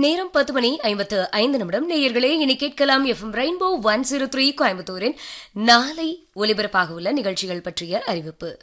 நேரம் பத்து மணி ஐம்பத்து ஐந்து நிமிடம் நேயர்களே இனி கேட்கலாம் FM rainbow one zero three கோயம்புத்தூரின் நாளை ஒலிபரப்பாக உள்ள நிகழ்ச்சிகள் பற்றிய அறிவிப்பு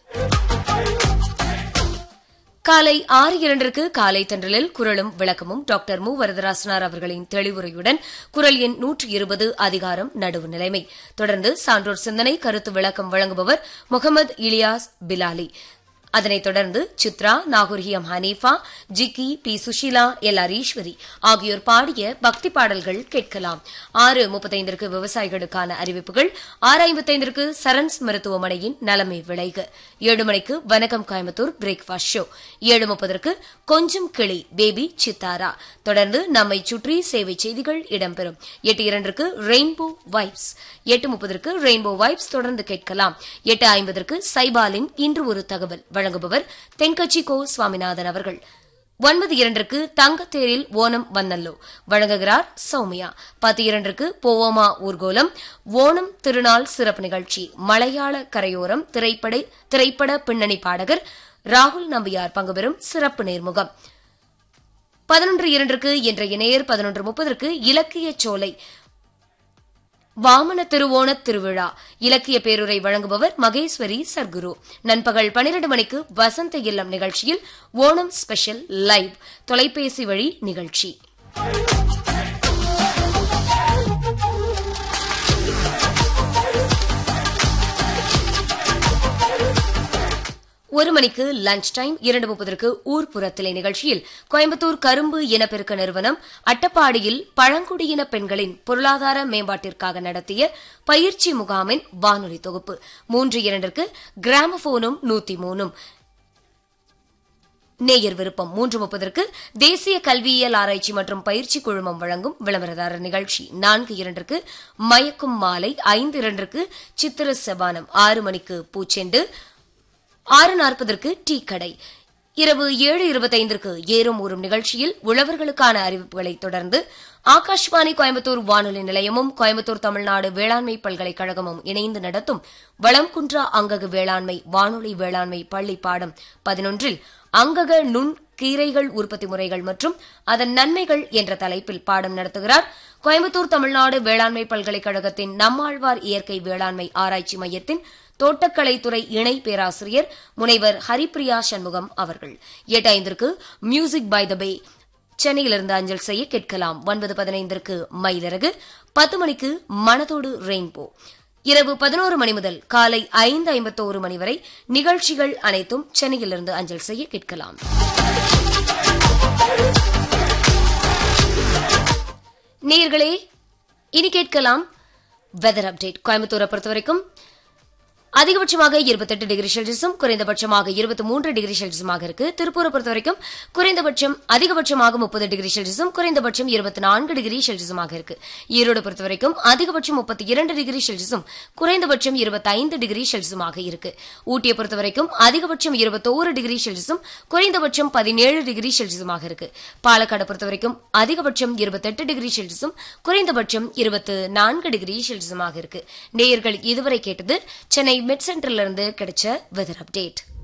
காலை ஆறு இரண்டிற்கு காலை தென்றலில் குரலும் விளக்கமும் டாக்டர் மு வரதராசனார் அவர்களின் தெளிவுரையுடன் குரல் எண் நூற்று இருபது அதிகாரம் நடுவு நிலைமை தொடர்ந்து சான்றோர் சிந்தனை கருத்து விளக்கம் வழங்குபவர் முகமது இலியாஸ் பிலாலி அதனைத் தொடர்ந்து சித்ரா நாகூர்ஹியம் Hanifa Jikki P Susheela L R Eswari ஆகியோர் பாடிய பக்தி பாடல்கள் கேட்கலாம் ஆறு முப்பத்தைந்திற்கு விவசாயிகளுக்கான அறிவிப்புகள் ஆறு ஐம்பத்தைந்திற்கு சரண்ஸ் மருத்துவமனையின் நலமை விளைக ஏழு மணிக்கு வணக்கம் கோயம்புத்தூர் பிரேக்ஃபாஸ்ட் ஷோ ஏழு முப்பதற்கு கொஞ்சம் கிளி பேபி சித்தாரா தொடர்ந்து நம்மை சுற்றி சேவை செய்திகள் இடம்பெறும் எட்டு இரண்டிற்கு ரெயின்போ வைப்ஸ் எட்டு முப்பதற்கு ரெயின்போ வைப்ஸ் தொடர்ந்து கேட்கலாம் எட்டு ஐம்பதற்கு சைபாலின் இன்று ஒரு தகவல் வழங்குபவர் தென்கட்சி கோ சுவாமிநாதன் அவர்கள் ஒன்பது இரண்டிற்கு தங்கத்தேரில் ஓணம் வந்தல்லோ வழங்குகிறார் சௌமியா பத்து இரண்டிற்கு போவோமா ஊர்கோலம் ஓணம் திருநாள் சிறப்பு நிகழ்ச்சி மலையாள கரையோரம் திரைப்பட திரைப்பட பின்னணி பாடகர் ராகுல் நம்பியார் பங்குபெறும் சிறப்பு நேர்முகம் பதினொன்று இரண்டிற்கு இன்றைய நேர் பதினொன்று முப்பதற்கு இலக்கிய சோலை வாமன திருவோண திருவிழா இலக்கிய பேருரை வழங்குபவர் மகேஸ்வரி சர்க்குரு நண்பகல் பனிரண்டு மணிக்கு வசந்த இல்லம் நிகழ்ச்சியில் ஓணம் ஸ்பெஷல் லைவ் தொலைபேசி வழி நிகழ்ச்சி ஒரு மணிக்கு லஞ்ச் டைம் இரண்டு முப்பதற்கு ஊர்ப்புறத்திலே நிகழ்ச்சியில் கோயம்புத்தூர் கரும்பு இனப்பெருக்க நிறுவனம் அட்டப்பாடியில் பழங்குடியின பெண்களின் பொருளாதார மேம்பாட்டிற்காக நடத்திய பயிற்சி முகாமின் வானொலி தொகுப்பு மூன்று இரண்டிற்கு கிராமபோனும் நூத்தி மூணும் நேயர் விருப்பம் மூன்று முப்பதற்கு தேசிய கல்வியியல் ஆராய்ச்சி மற்றும் பயிற்சி குழுமம் வழங்கும் விளம்பரதாரர் நிகழ்ச்சி நான்கு இரண்டிற்கு மயக்கும் மாலை ஐந்து இரண்டிற்கு சித்திர செபானம் ஆறு மணிக்கு பூச்செண்டு ஆறு நாற்பதற்கு டீ கடை இரவு ஏழு இருபத்தைந்திற்கு ஏறும் ஊறும் நிகழ்ச்சியில் உழவர்களுக்கான அறிவிப்புகளை தொடர்ந்து ஆகாஷ்வாணி கோயம்புத்தூர் வானொலி நிலையமும் கோயம்புத்தூர் தமிழ்நாடு வேளாண்மை பல்கலைக்கழகமும் இணைந்து நடத்தும் வளம்குன்றா அங்கக வேளாண்மை வானொலி வேளாண்மை பள்ளி பாடம் பதினொன்றில் அங்கக நுண் கீரைகள் உற்பத்தி முறைகள் மற்றும் அதன் நன்மைகள் என்ற தலைப்பில் பாடம் நடத்துகிறார் கோயம்புத்தூர் தமிழ்நாடு வேளாண்மை பல்கலைக்கழகத்தின் நம்மாழ்வார் இயற்கை வேளாண்மை ஆராய்ச்சி மையத்தின் தோட்டக்கலைத்துறை இணை பேராசிரியர் முனைவர் ஹரிப்பிரியா சண்முகம் அவர்கள் எட்டு ஐந்திற்கு மியூசிக் பை த பே சென்னையிலிருந்து அஞ்சல் செய்ய கேட்கலாம் ஒன்பது பதினைந்திற்கு மயிலரகு பத்து மணிக்கு மனதோடு ரெயின்போ இரவு பதினோரு மணி முதல் காலை ஐந்து ஐம்பத்தோரு மணி வரை நிகழ்ச்சிகள் அனைத்தும் சென்னையிலிருந்து அஞ்சல் செய்ய கேட்கலாம் நேர்களே இனி கேட்கலாம் வெதர் அப்டேட் கோயம்புத்தூரை பொறுத்தவரைக்கும் அதிகபட்சமாக இருபத்தெட்டு டிகிரி செல்சியஸும் குறைந்தபட்சமாக இருபத்தி மூன்று டிகிரி செல்சியஸுமாக இருக்கு திருப்பூரை பொறுத்த வரைக்கும் குறைந்தபட்சம் அதிகபட்சமாக முப்பது டிகிரி செல்சியஸும் குறைந்தபட்சம் இருபத்தி நான்கு டிகிரி செல்சியஸுமாக இருக்கு ஈரோடு பொறுத்த வரைக்கும் அதிகபட்சம் முப்பத்தி இரண்டு டிகிரி செல்சியஸும் குறைந்தபட்சம் இருபத்தி ஐந்து டிகிரி செல்சியஸுமாக இருக்கு ஊட்டியை பொறுத்த வரைக்கும் அதிகபட்சம் இருபத்தோரு டிகிரி செல்சியஸும் குறைந்தபட்சம் பதினேழு டிகிரி செல்சியஸுமாக இருக்கு பாலக்காடு பொறுத்த வரைக்கும் அதிகபட்சம் இருபத்தெட்டு டிகிரி செல்சியஸும் குறைந்தபட்சம் இருபத்து நான்கு டிகிரி செல்சியஸுமாக இருக்கு நேயர்கள் இதுவரை கேட்டது சென்னை மிட் சென்டர்ல இருந்து கிடைச்ச வெதர் அப்டேட்